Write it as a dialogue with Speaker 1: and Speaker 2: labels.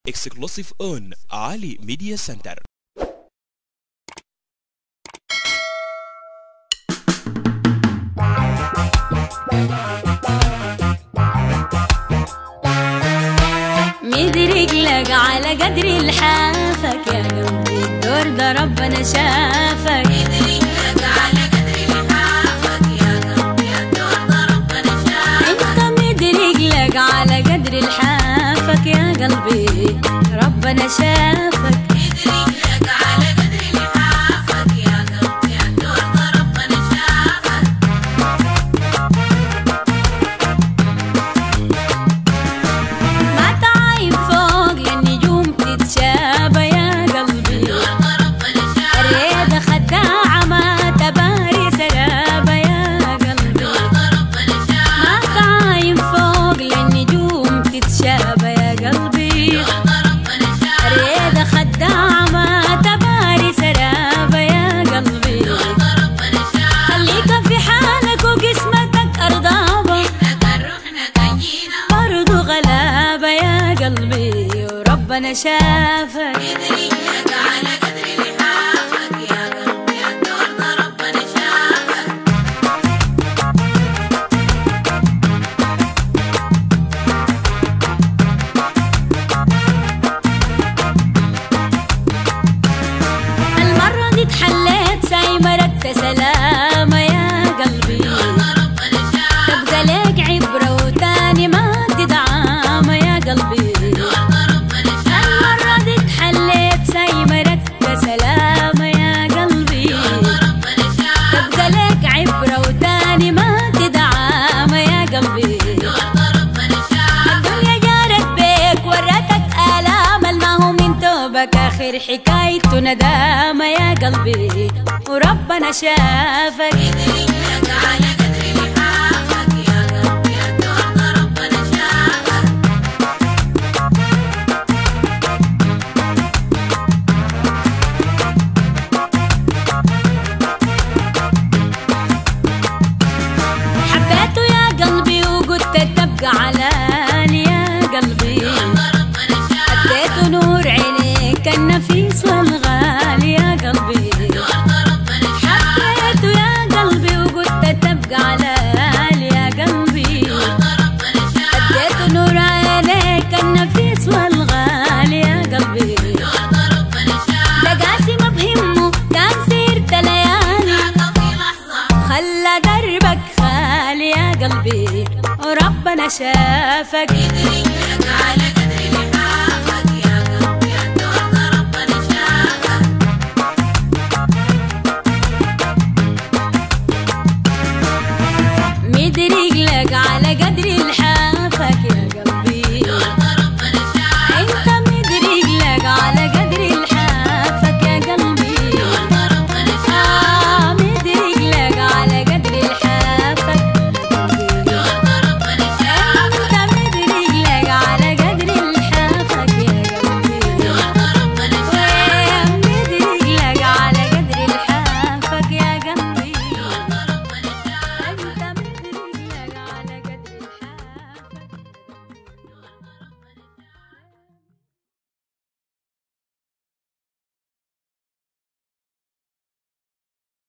Speaker 1: exclusive on Ali Media Center.
Speaker 2: مدرك لك على قدر الحافك يا قلبي الدور ده ربنا شافك انت مدرك لك على قدر الحافك يا قلبي ربنا شافك ما تعاين فوق للنجوم تتشابه يا قلبي الريدة خداعة ما تباري سرابة يا قلبي ما تعاين فوق للنجوم تتشابه يا قلبي الريدة خداعة ما تباري سرابة يا قلبي خليك في حالك وقسمتك أرضابة برضو غلابة يا قلبي وربنا شافك المرة دي اتحليت سايمة ركت سلامة يا قلبي تبقى لك عبرة وتاني ما تدعامة يا قلبي المرة دي اتحليت سايمة ركت سلامة يا قلبي تبقى لك عبرة وتاني ما تدعامة يا قلبي الدنيا جارت بيك ورتك آلام الماهو من توبك آخر حكايته ندامة يا قلبي وربنا شافك حبيته يا قلبي وقلت تبقى علاني يا قلبي اديته نور عينيك النفيس والغالي يا قلبي حبيته يا قلبي وقلت تبقى علاني يا قلبي اديته نور عينيك النفيس والغالي يا قلبي ده قاسي ما بهمه كان سيرة ليالي خلى دربك خالي يا قلبي وربنا شافك